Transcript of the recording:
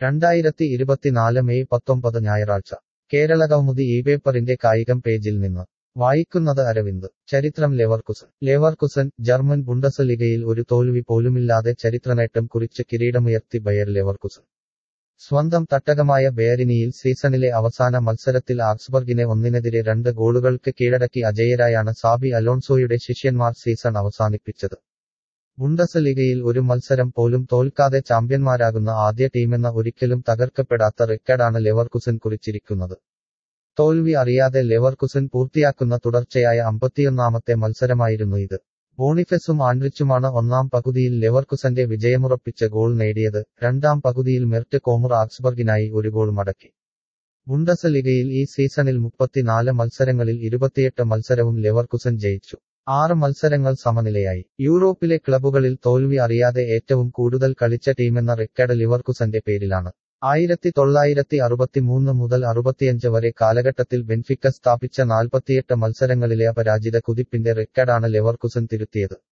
രണ്ടായിരത്തി ഇരുപത്തിനാല് മെയ് പത്തൊമ്പത് ഞായറാഴ്ച കേരളകൗമുദി ഈ പേപ്പറിന്റെ കായികം പേജിൽ നിന്ന് വായിക്കുന്നത് അരവിന്ദ് ചരിത്രം ലെവർകുസൻ ലെവർകുസൻ ജർമ്മൻ ബുണ്ടസലിഗയിൽ ഒരു തോൽവി പോലുമില്ലാതെ ചരിത്രനേട്ടം കുറിച്ച് കിരീടമുയർത്തി ബയർ ലെവർകുസൻ സ്വന്തം തട്ടകമായ ബെയറിനിയിൽ സീസണിലെ അവസാന മത്സരത്തിൽ ആക്സ്ബർഗിനെ ഒന്നിനെതിരെ രണ്ട് ഗോളുകൾക്ക് കീഴടക്കി അജയരായാണ് സാബി അലോൺസോയുടെ ശിഷ്യന്മാർ സീസൺ അവസാനിപ്പിച്ചത് ബുണ്ടസലിഗയിൽ ഒരു മത്സരം പോലും തോൽക്കാതെ ചാമ്പ്യന്മാരാകുന്ന ആദ്യ ടീമെന്ന ഒരിക്കലും തകർക്കപ്പെടാത്ത റെക്കർഡാണ് ലെവർകുസൻ കുറിച്ചിരിക്കുന്നത് തോൽവി അറിയാതെ ലെവർകുസൻ പൂർത്തിയാക്കുന്ന തുടർച്ചയായ അമ്പത്തിയൊന്നാമത്തെ മത്സരമായിരുന്നു ഇത് ബോണിഫെസും ആൻഡ്രിച്ചുമാണ് ഒന്നാം പകുതിയിൽ ലെവർകുസന്റെ വിജയമുറപ്പിച്ച ഗോൾ നേടിയത് രണ്ടാം പകുതിയിൽ മെർട്ട് കോമുർ ആക്സ്ബർഗിനായി ഒരു ഗോൾ മടക്കി ബുണ്ടസലിഗയിൽ ഈ സീസണിൽ മുപ്പത്തിനാല് മത്സരങ്ങളിൽ ഇരുപത്തിയെട്ട് മത്സരവും ലെവർകുസൻ ജയിച്ചു ആറ് മത്സരങ്ങൾ സമനിലയായി യൂറോപ്പിലെ ക്ലബുകളിൽ തോൽവി അറിയാതെ ഏറ്റവും കൂടുതൽ കളിച്ച ടീമെന്ന റെക്കർഡ് ലിവർകുസന്റെ പേരിലാണ് ആയിരത്തി തൊള്ളായിരത്തി അറുപത്തിമൂന്ന് മുതൽ അറുപത്തിയഞ്ച് വരെ കാലഘട്ടത്തിൽ ബെൻഫിക്ക സ്ഥാപിച്ച നാൽപ്പത്തിയെട്ട് മത്സരങ്ങളിലെ അപരാജിത കുതിപ്പിന്റെ റെക്കർഡാണ് ലെവർകുസൻ തിരുത്തിയത്